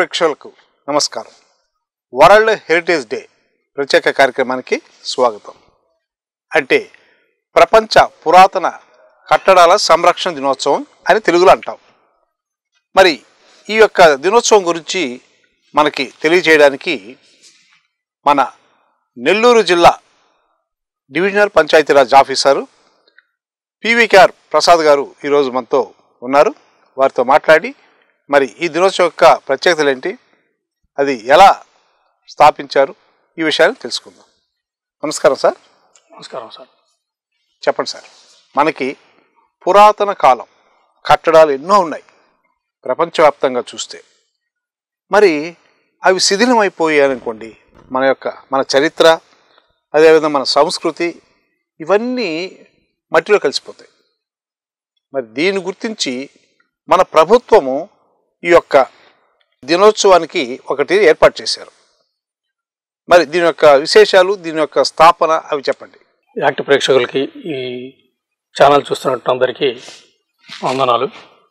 ప్రేక్షకులకు నమస్కారం world heritage day ప్రత్యేక కార్యక్రమానికి స్వాగతం అంటే ప్రపంచ పురాతన కట్టడాల సంరక్షణ దినోత్సవం అని తెలుగులో అంటాం మరి ఈ యొక్క దినోత్సవం గురించి మనకి తెలియజేయడానికి మన నెల్లూరు జిల్లా divisional Panchayati Raj officer P V K R Prasad గారు ఈరోజు మనతో ఉన్నారు వారితో మాట్లాడి మరి ఈ దినోత్సవం యొక్క ప్రత్యేకతలు ఏంటి అది ఎలా స్థాపించారు ఈ విషయాన్ని తెలుసుకుందాం నమస్కారం సార్ నమస్కారం సార్ చెప్పండి సార్ మనకి పురాతన కాలం కట్టడాలు ఎన్నో ఉన్నాయి ప్రపంచవ్యాప్తంగా చూస్తే మరి అవి శిథిలమైపోయాయి అనుకోండి మన యొక్క మన చరిత్ర అదేవిధంగా మన సంస్కృతి ఇవన్నీ మట్టిలో కలిసిపోతాయి మరి దీన్ని గుర్తించి మన ప్రభుత్వము ఈ యొక్క దినోత్సవానికి ఒకటి ఏర్పాటు చేశారు మరి దీని యొక్క విశేషాలు దీని యొక్క స్థాపన అవి చెప్పండి యాక్ట్ ప్రేక్షకులకి ఈ ఛానల్ చూస్తున్నట్టు అందరికీ వందనాలు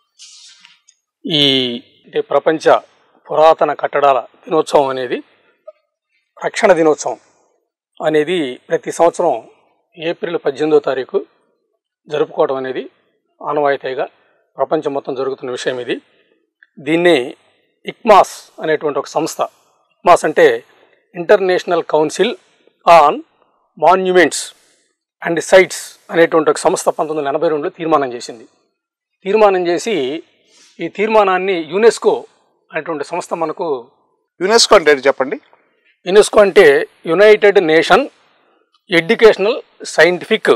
ఈ అంటే ప్రపంచ పురాతన కట్టడాల దినోత్సవం అనేది రక్షణ దినోత్సవం అనేది ప్రతి సంవత్సరం ఏప్రిల్ పద్దెనిమిదో తారీఖు జరుపుకోవడం అనేది ఆనవాయితీగా ప్రపంచం మొత్తం జరుగుతున్న విషయం ఇది దీన్ని ఇక్మాస్ అనేటువంటి ఒక సంస్థ ఇక్మాస్ అంటే international council on monuments and sites అనేటువంటి ఒక సంస్థ పంతొమ్మిది వందల ఎనభై రెండులో తీర్మానం చేసింది తీర్మానం చేసి ఈ తీర్మానాన్ని యునెస్కో అనేటువంటి సంస్థ మనకు యునెస్కో అంటే ఏంటి చెప్పండి యునెస్కో అంటే united nation educational scientific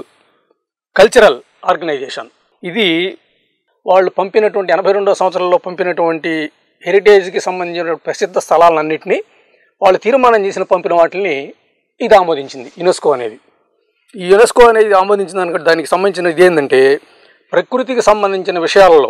cultural organisation ఇది వాళ్ళు పంపినటువంటి ఎనభై రెండో సంవత్సరంలో పంపినటువంటి హెరిటేజ్కి సంబంధించిన ప్రసిద్ధ స్థలాలన్నింటినీ వాళ్ళు తీర్మానం చేసిన పంపిన వాటిని ఇది ఆమోదించింది యునెస్కో అనేది ఈ యునెస్కో అనేది ఆమోదించిన దానికి దానికి సంబంధించిన ఇది ఏంటంటే ప్రకృతికి సంబంధించిన విషయాలలో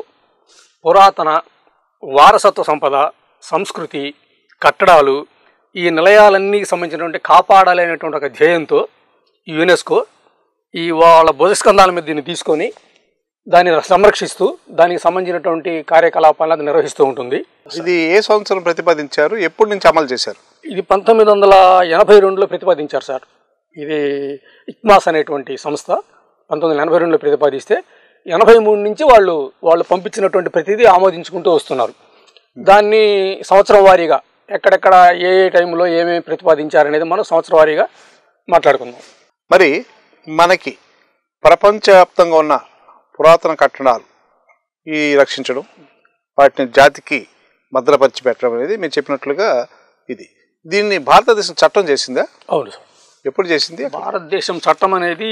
పురాతన వారసత్వ సంపద సంస్కృతి కట్టడాలు ఈ నిలయాలన్నీ సంబంధించినటువంటి కాపాడాలనేటువంటి ఒక ధ్యేయంతో ఈ యునెస్కో ఈ వాళ్ళ భుజస్కంధాల మీద దీన్ని తీసుకొని దాన్ని సంరక్షిస్తూ దానికి సంబంధించినటువంటి కార్యకలాపాలను అది నిర్వహిస్తూ ఉంటుంది ఇది ఏ సంవత్సరం ప్రతిపాదించారు ఎప్పటి నుంచి అమలు చేశారు ఇది పంతొమ్మిది వందల ఎనభై రెండులో ప్రతిపాదించారు సార్ ఇది ఇక్మాస్ అనేటువంటి సంస్థ పంతొమ్మిది వందల ఎనభై రెండులో ప్రతిపాదిస్తే ఎనభై మూడు నుంచి వాళ్ళు వాళ్ళు పంపించినటువంటి ప్రతిదీ ఆమోదించుకుంటూ వస్తున్నారు దాన్ని సంవత్సరం వారీగా ఎక్కడెక్కడ ఏ ఏ టైంలో ఏమేమి ప్రతిపాదించారనేది మనం సంవత్సరం వారీగా మాట్లాడుకుందాం మరి మనకి ప్రపంచవ్యాప్తంగా ఉన్న పురాతన కట్టడాలు ఈ రక్షించడం వాటిని జాతికి భద్రపరిచి పెట్టడం అనేది మీరు చెప్పినట్లుగా ఇది దీన్ని భారతదేశం చట్టం చేసిందా అవును సార్ ఎప్పుడు చేసింది భారతదేశం చట్టం అనేది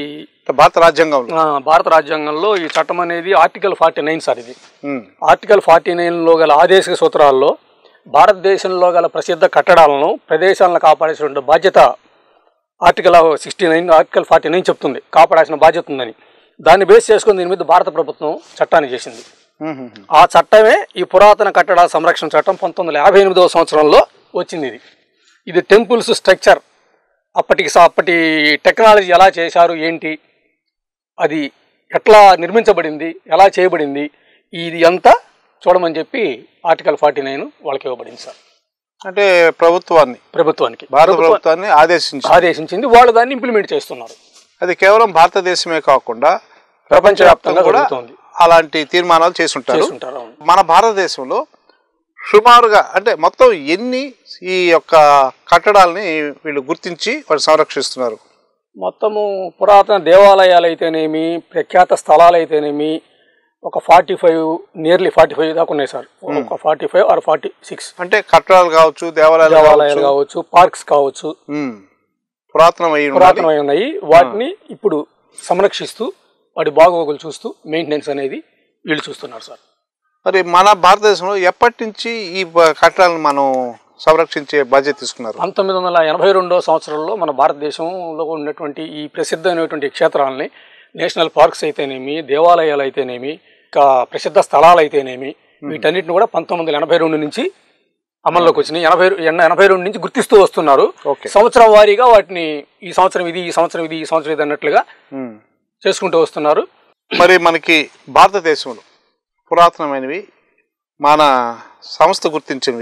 భారత రాజ్యాంగంలో ఆ, భారత రాజ్యాంగంలో ఈ చట్టం అనేది ఆర్టికల్ ఫార్టీ నైన్ సార్ ఇది ఉమ్, ఆర్టికల్ ఫార్టీ నైన్లో గల ఆదేశిక సూత్రాల్లో భారతదేశంలో గల ప్రసిద్ధ కట్టడాలను ప్రదేశాలను కాపాడేటువంటి బాధ్యత article sixty nine article forty nine చెప్తుంది కాపాడాల్సిన బాధ్యత ఉందని దాన్ని బేస్ చేసుకుని దీని మీద భారత ప్రభుత్వం చట్టాన్ని చేసింది ఉమ్, ఉమ్, ఆ చట్టమే ఈ పురాతన కట్టడాల సంరక్షణ చట్టం పంతొమ్మిది వందల యాభై ఎనిమిదవ సంవత్సరంలో వచ్చింది ఇది ఇది టెంపుల్స్ స్ట్రక్చర్ అప్పటికి స- అప్పటి టెక్నాలజీ ఎలా చేశారు ఏంటి అది ఎట్లా నిర్మించబడింది ఎలా చేయబడింది ఇది అంతా చూడమని చెప్పి ఆర్టికల్ ఫార్టీ నైన్ వాళ్ళకి ఇవ్వబడింది సార్ అంటే ప్రభుత్వాన్ని ప్రభుత్వానికి భారత ప్రభుత్వం ప్రభుత్వాన్ని ఆదేశించి ఆదేశించింది వాళ్ళు దాన్ని ఇంప్లిమెంట్ చేస్తున్నారు అది కేవలం భారతదేశమే కాకుండా ప్రపంచవ్యాప్తంగా కూడా జరుగుతోంది అలాంటి తీర్మానాలు చేసుంటారు చేస్తుంటారు అవును. మన భారతదేశంలో సుమారుగా అంటే మొత్తం ఎన్ని ఈ యొక్క కట్టడాలని వీళ్ళు గుర్తించి వాళ్ళు సంరక్షిస్తున్నారు మొత్తము పురాతన దేవాలయాలు అయితేనేమి ప్రఖ్యాత స్థలాలు అయితేనేమి ఒక forty five nearly forty five దాకా ఉన్నాయి సార్ ఒక forty five or forty six అంటే కట్టడాలు కావచ్చు దేవాలయాలు దేవాలయాలు కావచ్చు కావచ్చు పార్క్స్ కావచ్చు ఉమ్, పురాతనమై ఉండాలి. పురాతనమై ఉన్నాయి వాటిని ఇప్పుడు సంరక్షిస్తూ వాటి బాగోగులు చూస్తూ మెయింటెనెన్స్ అనేది వీళ్ళు చూస్తున్నారు సార్ మరి మన భారతదేశంలో ఎప్పటి నుంచి ఈ బ- కట్టడాలను మనం సంరక్షించే బాధ్యత తీసుకున్నారు పంతొమ్మిది వందల ఎనభై రెండో సంవత్సరంలో మన భారతదేశంలో ఉన్నటువంటి ఈ ప్రసిద్ధమైనటువంటి క్షేత్రాలని నేషనల్ పార్క్స్ అయితేనేమి దేవాలయాలు అయితేనేమి ఇంకా ప్రసిద్ధ స్థలాలు అయితేనేమి వీటన్నిటిని కూడా పంతొమ్మిది వందల ఎనభై రెండు నుంచి అమల్లోకి వచ్చినాయి ఎనభై ఎన- ఎనభై రెండు నుంచి గుర్తిస్తూ వస్తున్నారు ఓకే. సంవత్సరం వారీగా వాటిని ఈ సంవత్సరం ఇది ఈ సంవత్సరం ఇది ఈ సంవత్సరం ఇది అన్నట్లుగా ఉమ్. చేసుకుంటూ వస్తున్నారు మరి మనకి భారతదేశంలో పురాతనమైనవి మన సంస్థ గుర్తించినవి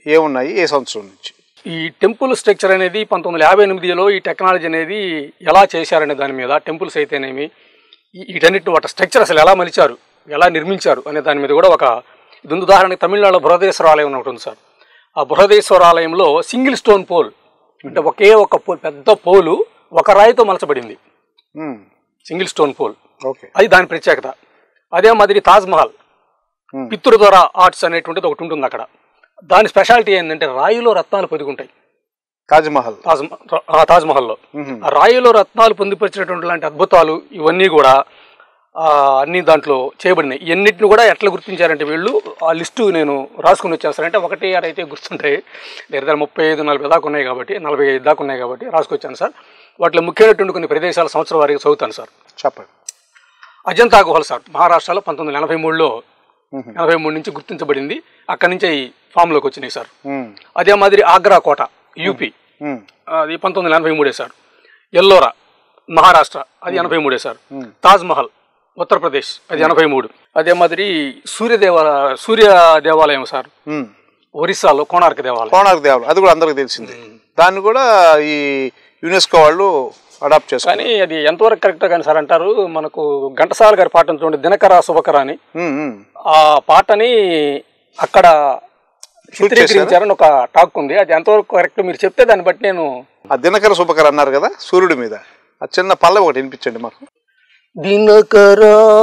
ఏమున్నాయి ఏ సంవత్సరం నుంచి ఈ టెంపుల్ స్ట్రక్చర్ అనేది పంతొమ్మిది వందల యాభై ఎనిమిదిలో ఈ టెక్నాలజీ అనేది ఎలా చేశారనే దాని మీద టెంపుల్స్ అయితేనేమి ఈ- వీటన్నిటిని వాటి స్ట్రక్చర్ అసలు ఎలా మలిచారు ఎలా నిర్మించారు అనే దాని మీద కూడా ఒక ఇది ఉంది. ఉదాహరణకి తమిళనాడులో బృహదేశ్వర ఆలయం అని ఒకటి ఉంది సార్ ఆ బృహదేశ్వర ఆలయంలో సింగిల్ స్టోన్ పోల్ అంటే ఒకే ఒక పోల్ పెద్ద పోలు ఒక రాయితో మలచబడింది um, single stone pole okay అది దాని ప్రత్యేకత అదే మాదిరి తాజ్మహల్ Hmm. పితృద్వార ఆర్ట్స్ అనేటువంటిది ఒకటి ఉంటుంది అక్కడ దాని స్పెషాలిటీ ఏంటంటే రాయిలో రత్నాలు పొదుగుంటాయి తాజ్మహల్ తాజ్ ఆ తాజ్మహల్లో ఉహుం, ఆ రాయిలో రత్నాలు పొందుపరిచినటువంటి లాంటి అద్భుతాలు ఇవన్నీ కూడా ఆ, అన్ని దాంట్లో చేయబడినాయి ఇవన్నిటిని కూడా ఎట్లా గుర్తించారంటే వీళ్ళు ఆ లిస్టు నేను రాసుకుని వచ్చేస్తానంటే ఒకటి ఆడైతే గుర్తుంటాయి దగ్గర ముప్పై ఐదు నలభై దాకా ఉన్నాయి కాబట్టి నలభై ఐదు దాకా ఉన్నాయి కాబట్టి రాసుకొచ్చాను సార్ వాటిలో ముఖ్యమైనటువంటి కొన్ని ప్రదేశాల సంవత్సరం వారికి చదువుతాను సార్ చెప్పండి అజంతా గుహలు సార్ మహారాష్ట్రలో పంతొమ్మిది వందల ఎనభై మూడులో ఉహుం, ఎనభై మూడు నుంచి గుర్తించబడింది అక్కడి నుంచి ఈ ఫామ్లోకి వచ్చినాయి సార్ ఉమ్, అదే మాదిరి ఆగ్రా కోట యూపీ ఉమ్, అది పంతొమ్మిది వందల ఎనభై మూడే సార్ ఎల్లోరా మహారాష్ట్ర అది ఎనభై మూడే సార్ ఉమ్, తాజ్ మహల్ ఉత్తరప్రదేశ్ అది ఎనభై మూడు అదే మాదిరి సూర్యదేవ సూర్య దేవాలయం సార్ ఉమ్. ఒరిస్సాలో కోణార్క దేవాలయం కోణార్క దేవాలయం అది కూడా అందరికి తెలిసిందే దాన్ని కూడా ఈ యునెస్కో వాళ్ళు అడాప్ట్ చేసుకున్నారు కానీ అది ఎంతవరకు కరెక్ట్ కానీ సార్ అంటారు మనకు ఘంటసాల గారి పాటను చూడండి దినకర శుభకర అని ఉమ్, ఉమ్. ఆ పాటని అక్కడ చిత్రీకరించారని ఒక టాక్ ఉంది అది ఎంతవరకు కరెక్ట్ మీరు చెప్తే దాన్ని బట్టి నేను ఆ దినకర శుభకర అన్నారు కదా సూర్యుడి మీద ఆ చిన్న పల్లె ఒకటి వినిపించండి మాకు దినకర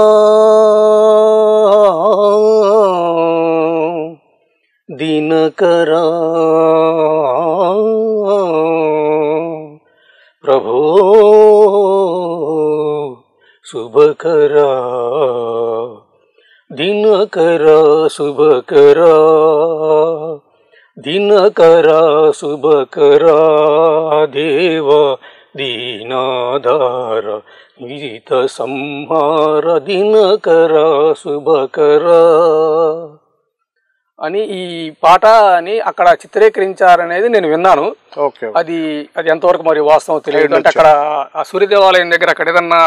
దినకర ప్రభో శుభకర దినకర శుభకర దినకర శుభకర దేవ దీనాధార గీత సంహార దినకర శుభకర అని ఈ పాట అని అక్కడ చిత్రీకరించారనేది నేను విన్నాను ఓకే అది అది ఎంతవరకు మరి వాస్తవం తెలియదు అంటే అక్కడ ఆ సూర్య దేవాలయం దగ్గర అక్కడ ఏదన్నా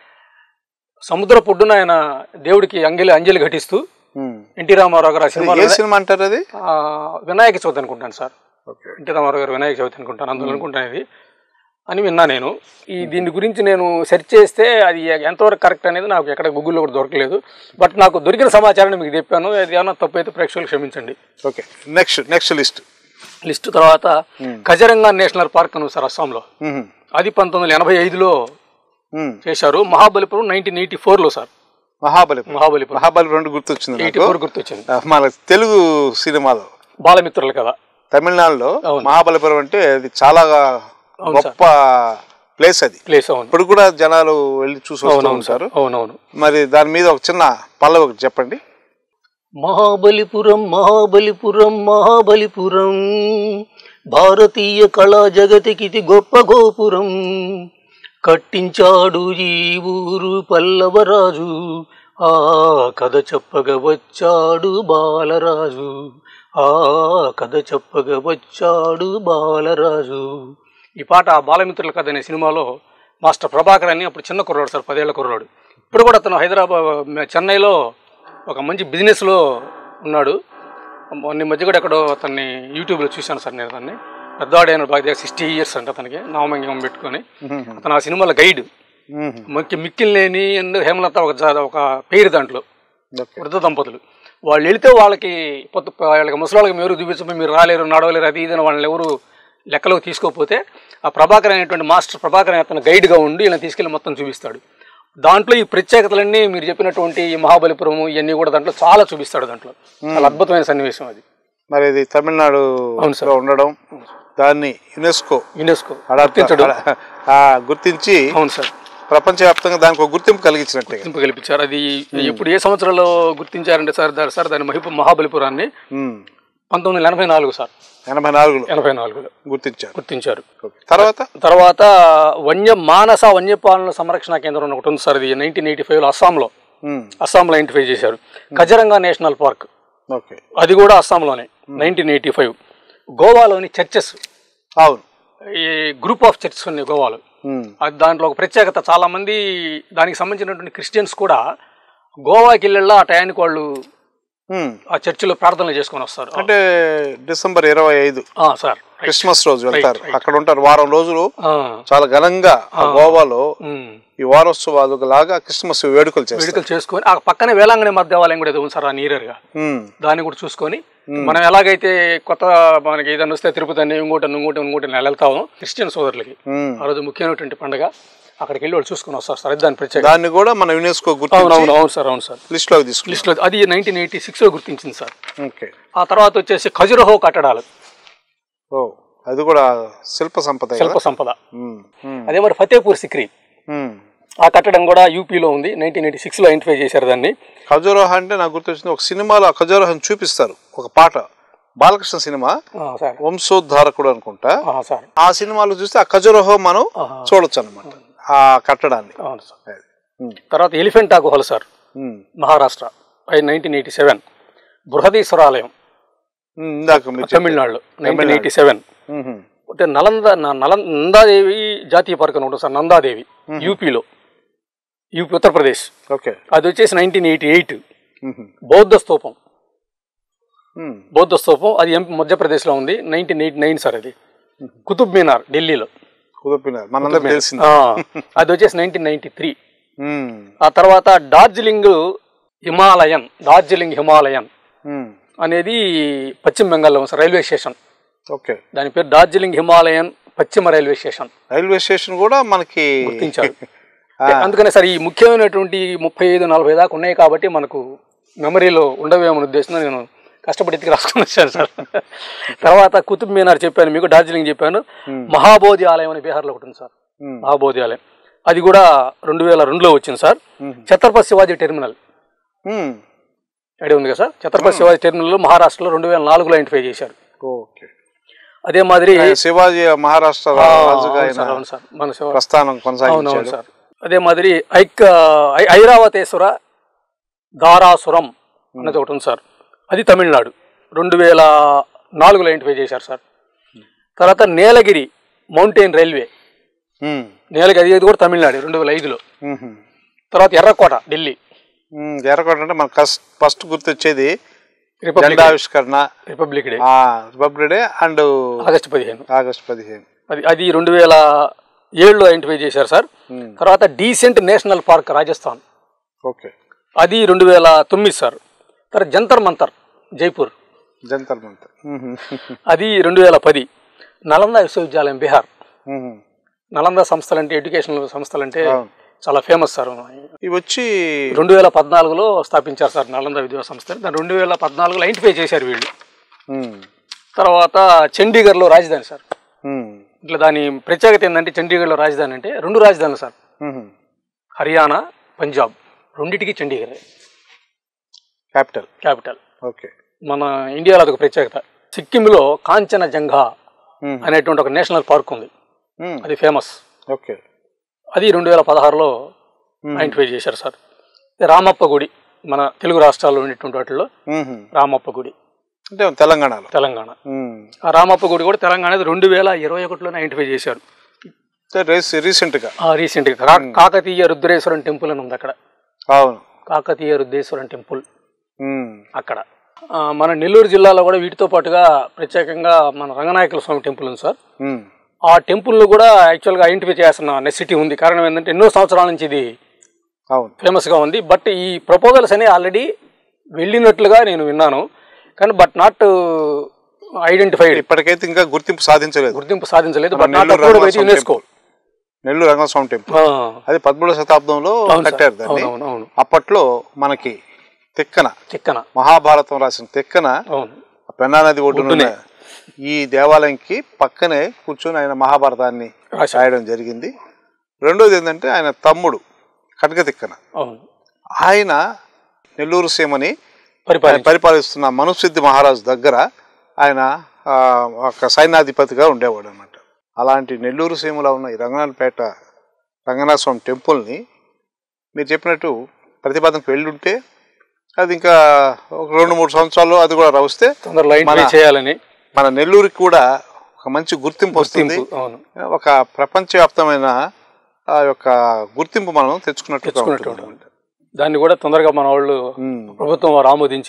సముద్ర పొడ్డున ఆయన దేవుడికి అంజలి అంజలి ఘటిస్తూ ఉమ్. ఎన్టీ రామారావు గారు ఆ ఏ సినిమాలో సినిమా అంటారు అది ఆ, వినాయక చవితి అనుకుంటాను సార్ ఓకే ఎన్టీ రామారావు గారు వినాయక చవితి అనుకుంటాను అందులో అనుకుంటాను ఇది అని విన్నా నేను ఈ దీని గురించి నేను సెర్చ్ చేస్తే అది ఎంతవరకు కరెక్ట్ అనేది నాకు ఎక్కడ గూగుల్లో కూడా దొరకలేదు బట్ నాకు దొరికిన సమాచారాన్ని మీకు చెప్పాను అది ఏమన్నా తప్పు అయితే ప్రేక్షకులు క్షమించండి okay next next list list తర్వాత కజరంగా నేషనల్ పార్క్ అని ఉంది సార్ అస్సాంలో ఉహుం, అది పంతొమ్మిది వందల ఎనభై ఐదులో ఉమ్. చేశారు మహాబలిపురం నైన్టీన్ ఎయిటీ ఫోర్లో సార్ మహాబలిపురం మహాబలిపురం మహాబలి రెండు గుర్తొచ్చింది ఎయిటీ నాకు ఫోర్ గుర్తొచ్చింది ఆ, మన తెలుగు సినిమాలో బాలమిత్రులు కదా తమిళనాడులో అవును. మహాబలిపురం అంటే అది చాలా అవును గొప్ప ప్లేస్ అది ప్లేస్ అవును ఇప్పుడు కూడా జనాలు వెళ్ళి చూసి వస్తూ అవునవును సార్ ఉంటారు అవునవును మరి దాని మీద ఒక చిన్న పల్లవి ఒకటి చెప్పండి మహాబలిపురం మహాబలిపురం మహాబలిపురం భారతీయ కళా జగతికిది గొప్ప గోపురం కట్టించాడు ఈ ఊరు పల్లవరాజు ఆ కథ చెప్పగ వచ్చాడు బాలరాజు ఆ కథ చెప్పగ వచ్చాడు బాలరాజు ఈ పాట బాలమిత్రుల కథ అనే సినిమాలో మాస్టర్ ప్రభాకర్ అని అప్పుడు చిన్న కుర్రాడు సార్ పదేళ్ల కుర్రాడు ఇప్పుడు కూడా అతను హైదరాబాద్ చెన్నైలో ఒక మంచి బిజినెస్లో ఉన్నాడు మొన్న ఈ మధ్య కూడా ఎక్కడో అతన్ని యూట్యూబ్లో చూశాను సార్ నేను అతన్ని పెద్దవాడైన బాగా సిక్స్టీ ఇయర్స్ అంట అతనికి నామంగం పెట్టుకొని అతను ఆ సినిమాలో గైడ్ ఉహుం, మొక్కి మిక్కిలేని అండ్ హేమలత ఒక జా- ఒక పేరు దాంట్లో ఓకే వృద్ధ దంపతులు వాళ్ళు వెళితే వాళ్ళకి పొత్తు వాళ్ళకి ముసలాళ్ళకి మీరు చూపించమని మీరు రాలేరు నడవలేరు అది ఇది అని వాళ్ళని ఎవరు లెక్కలోకి తీసుకోకపోతే ఆ ప్రభాకర్ అనేటువంటి మాస్టర్ ప్రభాకర్ అనే అతను గైడ్గా ఉండి ఇలా తీసుకెళ్ళి మొత్తం చూపిస్తాడు దాంట్లో ఈ ప్రత్యేకతలన్నీ మీరు చెప్పినటువంటి ఈ మహాబలిపురము ఇవన్నీ కూడా దాంట్లో చాలా చూపిస్తాడు దాంట్లో చాలా అద్భుతమైన సన్నివేశం అది మరి ఇది తమిళనాడు అవును సార్. లో ఉండడం దాన్ని యునెస్కో యునెస్కో అడాప్ట్ గుర్తించడం ఆ, గుర్తించి అవును సార్ ప్రపంచవ్యాప్తంగా దానికి ఒక గుర్తింపు కలిగించినట్టే గుర్తింపు కల్పించారు అది ఎప్పుడు ఏ సంవత్సరంలో గుర్తించారంటే సార్ దాని సార్ దాని మహిప మహాబలిపురాన్ని ఉమ్, పంతొమ్మిది వందల ఎనభై నాలుగు సార్ ఎనభై నాలుగులో ఎనభై నాలుగులో గుర్తించారు గుర్తించారు ఓకే. తర్వాత తర్వాత వన్య మానస వన్యపాలన సంరక్షణ కేంద్రం అని ఒకటి ఉంది సార్ ఇది నైన్టీన్ ఎయిటీ ఫైవ్లో అస్సాంలో ఉమ్, అస్సాంలో ఐడెంటిఫై చేశారు కజరంగా నేషనల్ పార్క్ ఓకే అది కూడా అస్సాంలోనే నైన్టీన్ ఎయిటీ ఫైవ్ గోవాలోని చర్చెస్ అవును ఈ గ్రూప్ ఆఫ్ చర్చెస్ ఉన్నాయి గోవాలో ఉమ్, అది దాంట్లో ఒక ప్రత్యేకత చాలామంది దానికి సంబంధించినటువంటి క్రిస్టియన్స్ కూడా గోవాకి వెళ్ళా ఆ టయానికి వాళ్ళు ఉమ్. ఆ చర్చిలో ప్రార్థనలు చేసుకొని వస్తారు అంటే డిసెంబర్ ఇరవై ఐదు ఆ, సార్ క్రిస్మస్ రోజు వెళ్తారు right. అక్కడ ఉంటారు వారం రోజులు ఆ, చాలా ఘనంగా ఆ గోవాలో ఉమ్. ఈ వారోత్సవాలు లాగా క్రిస్మస్ వేడుకలు చేస్తారు వేడుకలు చేసుకొని ఆ పక్కనే వేలాంగణి మధ్య దేవాలయం కూడా ఏదో ఉంది సార్ ఆ నీరర్గా ఉమ్, దాన్ని కూడా చూసుకొని మనం ఎలాగైతే కొత్త మనకి ఏదైనా వస్తే తిరుపతి అని ఇంకోటి ఇంకోటి ఇంకోటి అని వెళ్తామో క్రిస్టియన్ సోదరులకి ఉమ్. ఆ రోజు ముఖ్యమైనటువంటి పండుగ అక్కడికి వెళ్ళి వాళ్ళు చూసుకొని వస్తారు సార్ అది దాని ప్రత్యేక దాన్ని కూడా మన యునెస్కో అవును గుర్తించి అవును అవును సార్ అవును సార్ లిస్ట్ లోకి తీసుకుంటాం లిస్ట్లో అది నైన్టీన్ ఎయిటీ సిక్స్లో గుర్తించింది సార్ ఓకే ఆ తర్వాత వచ్చేసి ఖజురహో కట్టడాలు ఓ అది కూడా శిల్ప సంపద కదా? శిల్ప సంపద ఉమ్, ఉమ్, అదే మరి ఫతేపూర్ సిక్రీ ఉమ్. ఆ కట్టడం కూడా యూపీలో ఉంది నైన్టీన్ ఎయిటీ సిక్స్లో ఐడెంటిఫై చేశారు దాన్ని ఖజురాహ అంటే నాకు గుర్తొచ్చింది ఒక సినిమాలో ఆ ఖజురాహని చూపిస్తారు ఒక పాట బాలకృష్ణ సినిమా ఆ, సార్ వంశోద్ధారకుడు అనుకుంటా ఆ, సార్ ఆ సినిమాలో చూస్తే ఆ ఖజురహో మనం ఆహా. చూడొచ్చు అనమాట ఆ కట్టడాన్ని అవును సార్ అది. ఉమ్, తర్వాత ఎలిఫెంటా గుహలు sir um. Maharashtra nineteen eighty seven బృహదీశ్వరాలయం ఉమ్, ఇందాక మీరు చెప్పారు. తమిళనాడు నైన్టీన్ ఎయిటీ సెవెన్ ఉహు, అంటే నలంద న- నల నందాదేవి జాతీయ పార్క్ అని ఉంటుంది సార్ నందాదేవి యూపీలో యూపీ ఉత్తరప్రదేశ్ ఓకే అది వచ్చేసి నైన్టీన్ ఎయిటీ ఎయిట్ ఉహు, బౌద్ధ స్తూపం ఉమ్, బౌద్ధ స్తూపం అది ఎంపీ మధ్యప్రదేశ్లో ఉంది నైన్టీన్ ఎయిటీ నైన్ సార్ అది కుతుబ్ మీనార్ ఢిల్లీలో కుదిరిపోయినారు మనందరికి తెలిసింది ఆ, అది వచ్చేసి నైన్టీన్ నైన్టీ త్రీ ఉమ్, ఆ తర్వాత Darjeeling Himalayan Darjeeling Himalayan um, అనేది పశ్చిమ బెంగాల్లో ఉంది సార్ రైల్వే స్టేషన్ ఓకే దాని పేరు డార్జిలింగ్ హిమాలయన్ పశ్చిమ రైల్వే స్టేషన్ రైల్వే స్టేషన్ కూడా మనకి గుర్తించారు ఆ, అందుకనే సార్ ఈ ముఖ్యమైనటువంటి ముప్పై ఐదు నలభై దాకా ఉన్నాయి కాబట్టి మనకు మెమరీలో ఉండవేమో ఉద్దేశంతో నేను కష్టపడి ఎత్తికి రాసుకొని వచ్చాను సార్ తర్వాత కుతుబ్ మీనార్ చెప్పాను మీకు డార్జిలింగ్ చెప్పాను మహాబోధి ఆలయం అని బీహార్లో ఒకటి ఉంది సార్ ఉమ్, మహాబోధి ఆలయం అది కూడా రెండు వేల రెండులో వచ్చింది sir Chhatrapati Shivaji terminal um, idea ఉంది కదా సార్ ఛత్రపతి శివాజీ టెర్మినల్ మహారాష్ట్రలో రెండు వేల నాలుగులో ఐడెంటిఫై చేశారు ఓకే అదే మాదిరి ఆయన శివాజీ మహారాష్ట్ర ఆ, రాజుగా అవును ఆయన సార్, అవును సార్ మన శివ ప్రస్థానం అవునవును కొనసాగించాడు సార్ అదే మాదిరి ఐక్ ఐ- ఐరావతేశ్వర దారాసురం అనేది ఒకటి ఉంది సార్ అది తమిళనాడు రెండు వేల నాలుగులో ఐడెంటిఫై చేశారు సార్ తర్వాత నీలగిరి మౌంటైన్ రైల్వే ఉమ్, నీలగిరి అది కూడా తమిళనాడు రెండు వేల ఐదులో ఉహు. తర్వాత ఎర్రకోట ఢిల్లీ ఉమ్, ఎర్రకోట అంటే మనకు ఫస్ట్ ఫస్ట్ గుర్తొచ్చేది రిపబ్లిక్ జెండావిష్కరణ రిపబ్లిక్ డే ఆ, రిపబ్లిక్ డే అండ్ ఆగస్టు పదిహేను ఆగస్ట్ పదిహేను అది అది రెండు వేల ఏడులో ఐడెంటిఫై చేశారు సార్ ఉమ్, తర్వాత desert national park Rajasthan okay అది రెండు వేల తొమ్మిది సార్ తర్వాత జంతర్ మంతర్ జైపూర్ జంతర్ మంతర్ ఉహు, అది రెండు వేల పది నలంద విశ్వవిద్యాలయం బీహార్ ఉహు. నలంద సంస్థలు అంటే ఎడ్యుకేషనల్ సంస్థలు అంటే అవును. చాలా ఫేమస్ సార్ ఇవి వచ్చి రెండు వేల పద్నాలుగులో స్థాపించారు సార్ నలంద విద్యా సంస్థని దాన్ని రెండు వేల పద్నాలుగులో ఐడెంటిఫై చేశారు వీళ్ళు ఉమ్, తర్వాత చండీగఢ్లో రాజధాని సార్ ఉమ్, ఇట్లా దాని ప్రత్యేకత ఏంటంటే చండీగఢ్లో రాజధాని అంటే రెండు రాజధానులు సార్ ఉహు. హర్యానా పంజాబ్ రెండిటికి చండీగఢ్ క్యాపిటల్ క్యాపిటల్ ఓకే మన ఇండియాలో అదొక ప్రత్యేకత సిక్కింలో కాంచనజంగా ఉమ్, అనేటువంటి ఒక నేషనల్ పార్క్ ఉంది ఉమ్, అది ఫేమస్ ఓకే అది రెండు వేల పదహారులో ఐడెంటిఫై చేశారు సార్ ఇది రామప్ప గుడి మన తెలుగు రాష్ట్రాల్లో ఉండేటువంటి వాటిల్లో ఉహు. రామప్ప గుడి అంటే తెలంగాణలో తెలంగాణ ఉమ్. ఆ రామప్ప గుడి కూడా తెలంగాణ రెండు వేల ఇరవై ఒకటిలోనే ఐడెంటిఫై చేశారు అంటే రేస్ రీసెంట్గా ఆ రీసెంట్గా కా- కాకతీయ రుద్రేశ్వరం టెంపుల్ అని ఉంది అక్కడ అవును కాకతీయ రుద్రేశ్వరం టెంపుల్ ఉమ్, అక్కడ ఆ, మన నెల్లూరు జిల్లాలో కూడా వీటితో పాటుగా ప్రత్యేకంగా మన రంగనాయకుల స్వామి టెంపుల్ ఉంది సార్ ఉమ్, ఆ టెంపుల్ను కూడా యాక్చువల్గా ఐడెంటిఫై చేయాల్సిన నెసిటీ ఉంది కారణం ఏంటంటే ఎన్నో సంవత్సరాల నుంచి ఇది అవును ఫేమస్గా ఉంది బట్ ఈ ప్రపోజల్స్ అనేవి ఆల్రెడీ వెళ్ళినట్లుగా నేను విన్నాను కానీ బట్ నాట్ ఐడెంటిఫైడ్ ఇప్పటికైతే ఇంకా గుర్తింపు సాధించలేదు గుర్తింపు సాధించలేదు మన but not Nellore approved by Rangaswamy UNESCO temple. Nellore Rangaswamy temple అది పదమూడవ శతాబ్దంలో కట్టారు దాన్ని అవును అవును అప్పట్లో మనకి తెక్కన చిక్కన మహాభారతం రాసిన తెక్కన అవును ఆ పెన్నా నది ఒడ్డున ఉన్న ఈ దేవాలయంకి పక్కనే కూర్చొని ఆయన మహాభారతాన్ని రాశారు. రాయడం జరిగింది రెండోది ఏంటంటే ఆయన తమ్ముడు కనక తిక్కన అవును ఆయన నెల్లూరు సీమని పరిపాలించి పరిపాలిస్తున్న మనుసిద్ధి మహారాజు దగ్గర ఆయన ఆ, ఒక సైన్యాధిపతిగా ఉండేవాడు అనమాట అలాంటి నెల్లూరు సీమలో ఉన్న ఈ రంగనాథపేట రంగనాథ స్వామి టెంపుల్ని మీరు చెప్పినట్టు ప్రతిపాదనకు వెళ్ళుంటే అది ఇంకా ఒక రెండు మూడు సంవత్సరాల్లో అది కూడా రవిస్తే తొందరలో ఐడెంటిఫై మన- చేయాలని మన నెల్లూరుకి కూడా ఒక మంచి గుర్తింపు వస్తుంది గుర్తింపు, అవును ఒక ప్రపంచవ్యాప్తమైన ఆ యొక్క గుర్తింపు మనం తెచ్చుకున్నట్టుగా తెచ్చుకున్నట్టు ఉంటుంది. దాన్ని కూడా తొందరగా మన వాళ్ళు ఉమ్, ప్రభుత్వం వారు ఆమోదించి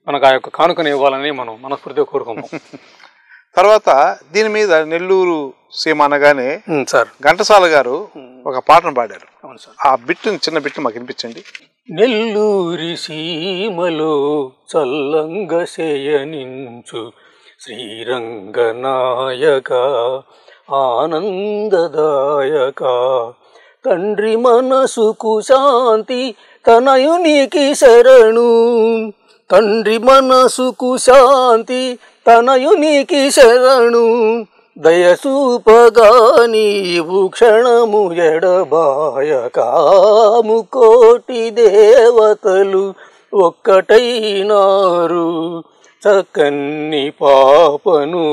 మనకు ఆ యొక్క కానుకని ఇవ్వాలని మనం మనస్ఫూర్తిగా కోరుకుందాం తర్వాత దీని మీద నెల్లూరు సీమ అనగానే ఉమ్, సార్ ఘంటసాల గారు ఒక పాటను పాడారు అవును సార్ ఆ బిట్టుని చిన్న బిట్టు మాకు వినిపించండి నెల్లూరి సీమలో చల్లంగ శయనించు శ్రీరంగనాయక ఆనందదాయక తండ్రి మనసుకు శాంతి తనయునికి శరణు తండ్రి మనసుకు శాంతి తనయునికి శరణు దయసూపగా నీవు క్షణము ఎడబాయకాము కోటి దేవతలు ఒక్కటైనారు చక్కన్ని పాపను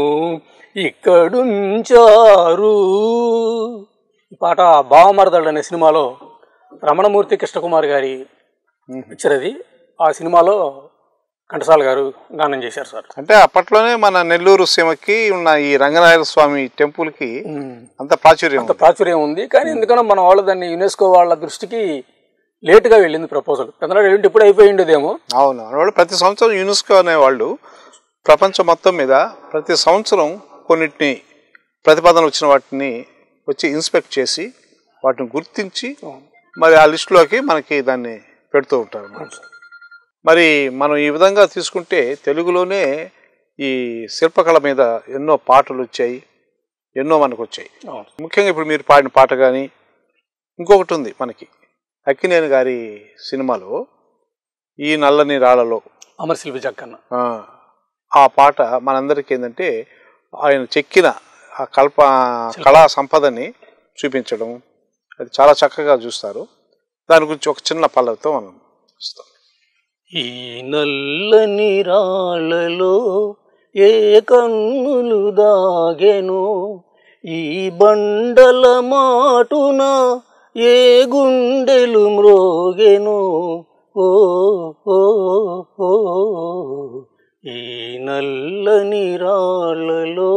ఇక్కడుంచారు ఈ పాట బావమరదళ్ళు అనే సినిమాలో రమణమూర్తి కృష్ణకుమార్ గారి పిక్చర్ అది ఆ సినిమాలో ఘంటసాల గారు గానం చేశారు సార్ అంటే అప్పట్లోనే మన నెల్లూరు సీమకి ఉన్న ఈ రంగనాయక స్వామి టెంపుల్కి అంత ప్రాచుర్యం అంత ఉంది. ప్రాచుర్యం ఉంది కానీ ఎందుకన్నా మన వాళ్ళు దాన్ని యునెస్కో వాళ్ళ దృష్టికి లేటుగా వెళ్ళింది ప్రపోజల్ పెద్దనాడు ఏంటి ఇప్పుడు అయిపోయి ఉండేదేమో అవును వాళ్ళు ప్రతి సంవత్సరం యునెస్కో అనేవాళ్ళు ప్రపంచం మొత్తం మీద ప్రతి సంవత్సరం కొన్నిటిని ప్రతిపాదనలు వచ్చిన వాటిని వచ్చి ఇన్స్పెక్ట్ చేసి వాటిని గుర్తించి మరి ఆ లిస్టులోకి మనకి దాన్ని పెడుతూ ఉంటారు అన్నమాట. మరి మనం ఈ విధంగా తీసుకుంటే తెలుగులోనే ఈ శిల్పకళ మీద ఎన్నో పాటలు వచ్చాయి ఎన్నో మనకు వచ్చాయి అవును. ముఖ్యంగా ఇప్పుడు మీరు పాడిన పాట కానీ ఇంకొకటి ఉంది మనకి అక్కినేని గారి సినిమాలో ఈ నల్లని రాళ్ళలో అమరశిల్పి జక్కన్న ఆ, ఆ పాట మనందరికీ ఏంటంటే ఆయన చెక్కిన ఆ కల్ప కళా సంపదని చూపించడం అది చాలా చక్కగా చూస్తారు దాని గురించి ఒక చిన్న పల్లవితో మనం చూస్తాం ఈ నల్లని రాళ్ళలో ఏ కన్నులు దాగెను ఈ బండల మాటున ఏ గుండెలు మ్రోగెను ఓ ఓ ఓ ఈ నల్లని రాళ్ళలో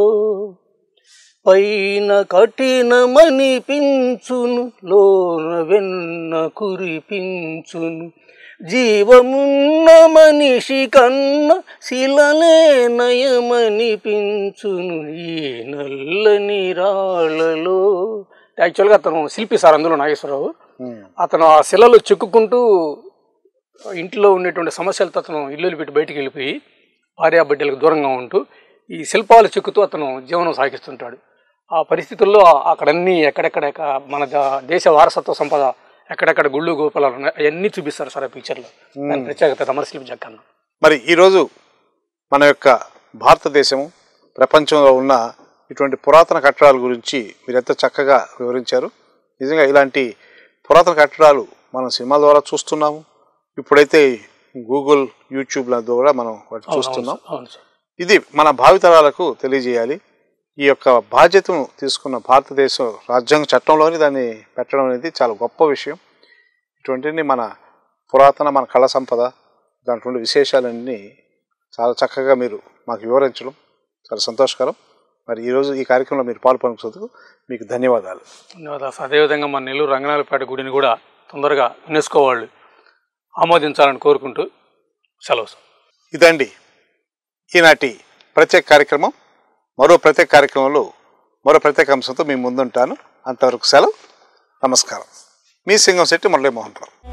పైన కఠినమనిపించును లోన వెన్న కురిపించును జీవమున్న మనిషి కన్న శిలలే నయమనిపించును ఈ నల్లని రాళ్ళలో యాక్చువల్గా అతను శిల్పి సార్ అందులో నాగేశ్వరరావు ఉమ్. అతను ఆ శిలలో చిక్కుకుంటూ ఇంట్లో ఉండేటువంటి సమస్యలతో అతను ఇల్లు పెట్టి బయటికి వెళ్ళిపోయి భార్యాబిడ్డలకు దూరంగా ఉంటూ ఈ శిల్పాలు చెక్కుతూ అతను జీవనం సాగిస్తుంటాడు ఆ పరిస్థితుల్లో అక్కడన్నీ ఎక్కడెక్కడ ఎక్క- మన ద- దేశ వారసత్వ సంపద ఎక్కడెక్కడ గుళ్ళు గోపురాలు ఉన్నాయి అవన్నీ చూపిస్తారు సార్ ఆ పిక్చర్లో దాని ప్రత్యేకత అమరశిల్పి జక్కన్న మరి ఈరోజు మన యొక్క భారతదేశం ప్రపంచంలో ఉన్న ఇటువంటి పురాతన కట్టడాల గురించి మీరు ఎంత చక్కగా వివరించారు నిజంగా ఇలాంటి పురాతన కట్టడాలు మనం సినిమా ద్వారా చూస్తున్నాము ఇప్పుడైతే గూగుల్ యూట్యూబ్ల ద్వారా మనం వాటి చూస్తున్నాం అవును సార్ ఇది మన భావితరాలకు తెలియజేయాలి ఈ యొక్క బాధ్యతను తీసుకున్న భారతదేశం రాజ్యాంగ చట్టంలోని దాన్ని పెట్టడం అనేది చాలా గొప్ప విషయం ఇటువంటివి మన పురాతన మన కళ సంపద దాంట్లో ఉండే విశేషాలన్నీ చాలా చక్కగా మీరు మాకు వివరించడం చాలా సంతోషకరం మరి ఈరోజు ఈ కార్యక్రమంలో మీరు పాల్పొందుకు మీకు ధన్యవాదాలు ధన్యవాదాలు సార్. అదేవిధంగా మన నెల్లూరు రంగనాయలపేట గుడిని కూడా తొందరగా యునెస్కో వాళ్ళు ఆమోదించాలని కోరుకుంటూ సెలవు సార్ ఇదండి ఈనాటి ప్రత్యేక కార్యక్రమం మరో ప్రత్యేక కార్యక్రమంలో మరో ప్రత్యేక అంశంతో మీ ముందుంటాను అంతవరకు సెలవు నమస్కారం మీ సింగం శెట్టి మురళీమోహన్ రావు